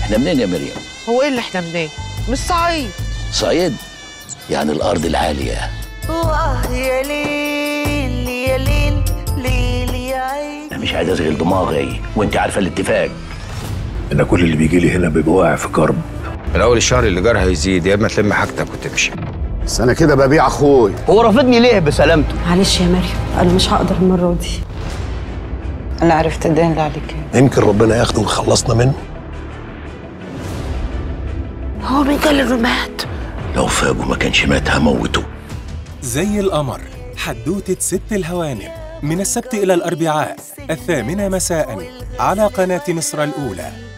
احنا منين يا مريم هو ايه اللي احنا منين مش صعيد صعيد يعني الارض العاليه واه يا ليل يا ليل ليل يا عين انا مش عايز اشغل دماغي وانت عارفه الاتفاق انا كل اللي بيجي لي هنا بيبقى واقع في كرب من اول الشهر اللي جارها هيزيد يا اما تلم حاجتك وتمشي بس انا كده ببيع اخوي هو رافضني ليه بسلامته معلش يا مريم انا مش هقدر المره دي انا عرفت الدين اللي عليك يمكن ربنا ياخده ويخلصنا منه هو مين قال انه مات لو فاجوا ما كانش مات هموته زي القمر حدوتة ست الهوانم من السبت إلى الأربعاء الثامنة مساء على قناة مصر الأولى